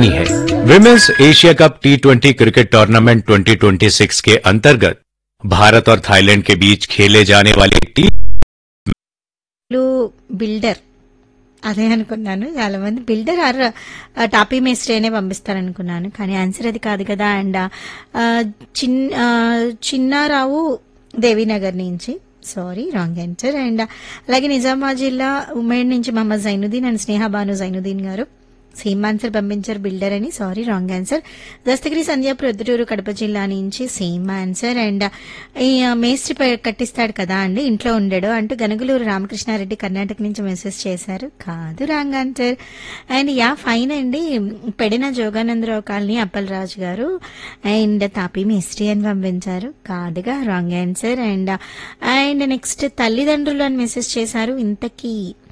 नहीं है women's Asia cup T twenty cricket tournament 2026 के अंतर्गत भारत और थाईलैंड के बीच खेले जाने वाले टी బిల్డర్ అదే అనుకున్నాను చాలా మంది బిల్డర్ ఆర్ ఆ, టాపీ మేస్త్రి అనే పంపిస్తారనుకున్నాను కానీ ఆన్సర్ అది కాదు కదా అండ్ ఆ, చిన్ ఆ, చిన్నారావు దేవీనగర్ నుంచి సారీ రాంగ్ ఆన్సర్ అండ్ అలాగే నిజామాబాద్ జిల్లా ఉమ్మడి నుంచి మహమ్మద్ జైనుద్దీన్ అండ్ స్నేహ బాను జైనుద్దీన్ గారు సేమ్ ఆన్సర్ పంపించారు బిల్డర్ అని sorry wrong answer Dastagiri Sandhya Proddatur Kadapa జిల్లా నుంచి సేమ్ ఆన్సర్ అండ్ ఈ ఆ, మేస్త్రి పై కట్టిస్తాడు కదా అండి ఇంట్లో ఉండడు అంటూ గనగలూరు రామకృష్ణారెడ్డి కర్ణాటక నుంచి మెసేజ్ చేశారు కాదు wrong answer and yeah fine అండి పెడిన జోగానందరావు కాలనీ అప్పలరాజు గారు అండ్ తాపి మేస్త్రి అని పంపించారు కాదుగా wrong answer and and next తల్లిదండ్రులు అని మెసేజ్ చేశారు ఇంతకీ